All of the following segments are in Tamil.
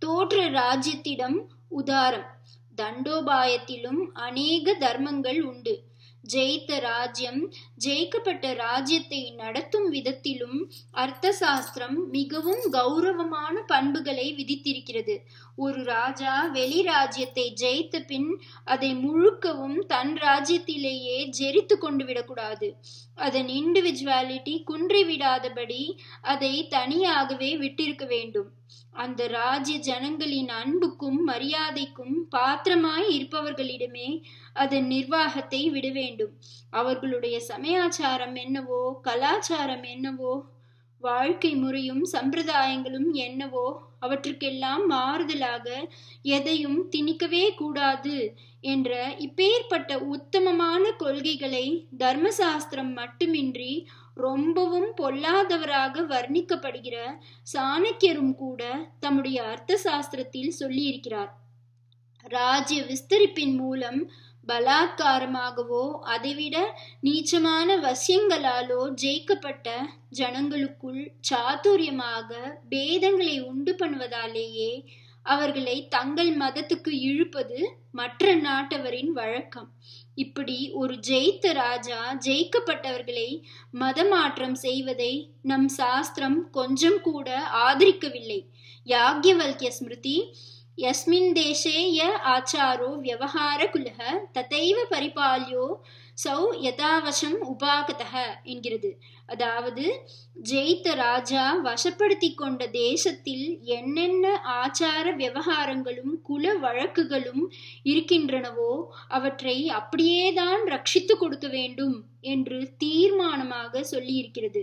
தோற்ற ராஜ்யத்திடம் உதாரம் தண்டோபாயத்திலும் அநேக தர்மங்கள் உண்டு ஜெயித்த ராஜ்யம் ஜெயிக்கப்பட்ட ராஜ்யத்தை நடத்தும் விதத்திலும் அர்த்த சாஸ்திரம் மிகவும் கௌரவமான பண்புகளை விதித்திருக்கிறது ஒரு ராஜா வெளி ராஜ்யத்தை ஜெயித்த பின் அதை முழுக்கவும் தன் ராஜ்யத்திலேயே ஜெரித்து கொண்டு விடக்கூடாது அதன் இண்டிவிஜுவாலிட்டி குன்றிவிடாதபடி அதை தனியாகவே விட்டிருக்க வேண்டும் அந்த ராஜ்ய ஜனங்களின் அன்புக்கும் மரியாதைக்கும் பாத்திரமாய் இருப்பவர்களிடமே அதன் நிர்வாகத்தை விட வேண்டும் அவர்களுடைய சமயாச்சாரம் என்னவோ கலாச்சாரம் என்னவோ வாழ்க்கை முறையும் சம்பிரதாயங்களும் என்னவோ அவற்றுக்கெல்லாம் மாறுதலாக எதையும் திணிக்கவே கூடாது என்ற இப்பேற்பட்ட உத்தமமான கொள்கைகளை தர்மசாஸ்திரம் மட்டுமின்றி ரொம்பவும் பொல்லாதவராக வர்ணிக்கப்படுகிற சாணக்கியரும் கூட தம்முடைய அர்த்த சாஸ்திரத்தில் சொல்லியிருக்கிறார் ராஜ்ய விஸ்தரிப்பின் மூலம் பலாத்காரமாகவோ அதைவிட நீச்சமான வசியங்களாலோ ஜெயிக்கப்பட்ட ஜனங்களுக்குள் சாதுரியமாக பேதங்களை உண்டு பண்ணுவதாலேயே அவர்களை தங்கள் மதத்துக்கு இழுப்பது மற்ற நாட்டவரின் வழக்கம் இப்படி ஒரு ஜெயித்த ராஜா ஜெயிக்கப்பட்டவர்களை மதமாற்றம் செய்வதை நம் சாஸ்திரம் கொஞ்சம் கூட ஆதரிக்கவில்லை யாக்யவல்கிய ஸ்மிருதி யஸ்மின் தேசே ய ஆச்சாரோ வியவஹார குலக ததைவ பரிபால்யோ சௌ யதாவசம் உபாகதக என்கிறது அதாவது ஜெயித்த ராஜா வசப்படுத்தி கொண்ட தேசத்தில் என்னென்ன ஆச்சார விவகாரங்களும் குல வழக்குகளும் இருக்கின்றனவோ அவற்றை அப்படியேதான் ரட்சித்து கொடுக்க வேண்டும் என்று தீர்மானமாக சொல்லியிருக்கிறது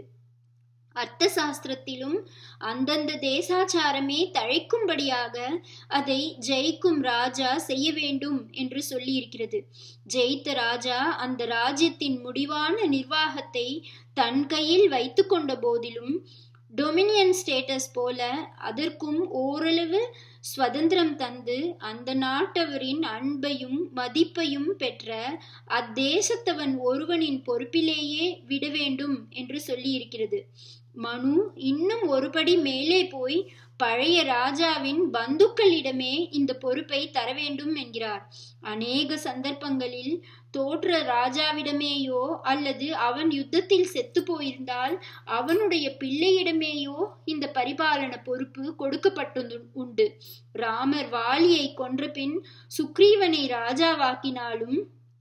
அர்த்த சாஸ்திரத்திலும் அந்தந்த தேசாச்சாரமே தழைக்கும்படியாக அதை ஜெயிக்கும் ராஜா செய்ய வேண்டும் என்று சொல்லியிருக்கிறது ஜெயித்த ராஜா அந்த ராஜ்யத்தின் முடிவான நிர்வாகத்தை தன் கையில் வைத்து கொண்ட போதிலும் டொமினியன் ஸ்டேட்டஸ் போல அதற்கும் ஓரளவு சுதந்திரம் தந்து அந்த நாட்டவரின் அன்பையும் மதிப்பையும் பெற்ற அத்தேசத்தவன் ஒருவனின் பொறுப்பிலேயே விட வேண்டும் என்று சொல்லியிருக்கிறது மனு இன்னும் ஒருபடி மேலே போய் பழைய ராஜாவின் பந்துக்களிடமே இந்த பொறுப்பை தர வேண்டும் என்கிறார் அநேக சந்தர்ப்பங்களில் தோற்ற ராஜாவிடமேயோ அல்லது அவன் யுத்தத்தில் செத்து போயிருந்தால் அவனுடைய பிள்ளையிடமேயோ இந்த பரிபாலன பொறுப்பு கொடுக்கப்பட்டு உண்டு ராமர் வாலியை கொன்ற பின் சுக்ரீவனை ராஜாவாக்கினாலும்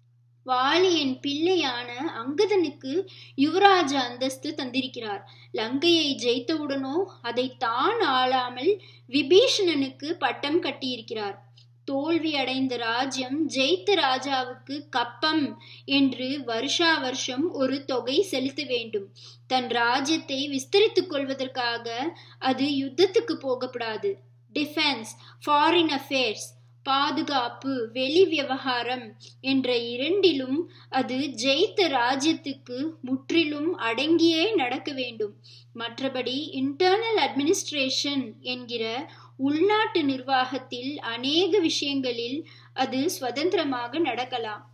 வாலியின் பிள்ளையான அங்கதனுக்கு யுவராஜ அந்தஸ்து தந்திருக்கிறார் லங்கையை ஜெயித்தவுடனோ அதை தான் ஆளாமல் விபீஷணனுக்கு பட்டம் கட்டியிருக்கிறார் தோல்வி அடைந்த ராஜ்யம் ஜெயித்த ராஜாவுக்கு கப்பம் என்று வருஷா வருஷம் ஒரு தொகை செலுத்த வேண்டும் தன் ராஜ்யத்தை விஸ்தரித்துக் கொள்வதற்காக அது யுத்தத்துக்கு போகப்படாது டிஃபென்ஸ் ஃபாரின் அஃபேர்ஸ் பாதுகாப்பு வெளி விவகாரம் என்ற இரண்டிலும் அது ஜெயித்த ராஜ்யத்துக்கு முற்றிலும் அடங்கியே நடக்க வேண்டும் மற்றபடி இன்டர்னல் அட்மினிஸ்ட்ரேஷன் என்கிற உள்நாட்டு நிர்வாகத்தில் அநேக விஷயங்களில் அது சுதந்திரமாக நடக்கலாம்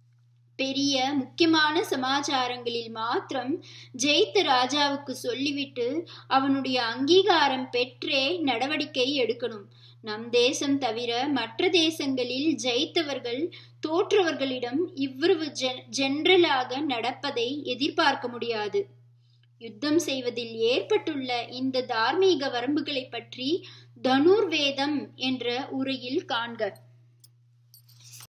பெரிய முக்கியமான சமாச்சாரங்களில் மாத்திரம் ஜெயித்த ராஜாவுக்கு சொல்லிவிட்டு அவனுடைய அங்கீகாரம் பெற்றே நடவடிக்கை எடுக்கணும் நம் தேசம் தவிர மற்ற தேசங்களில் ஜெயித்தவர்கள் தோற்றவர்களிடம் இவ்வளவு ஜென்ரலாக நடப்பதை எதிர்பார்க்க முடியாது யுத்தம் செய்வதில் ஏற்பட்டுள்ள இந்த தார்மீக வரம்புகளை பற்றி தனுர்வேதம் என்ற உரையில் காண்க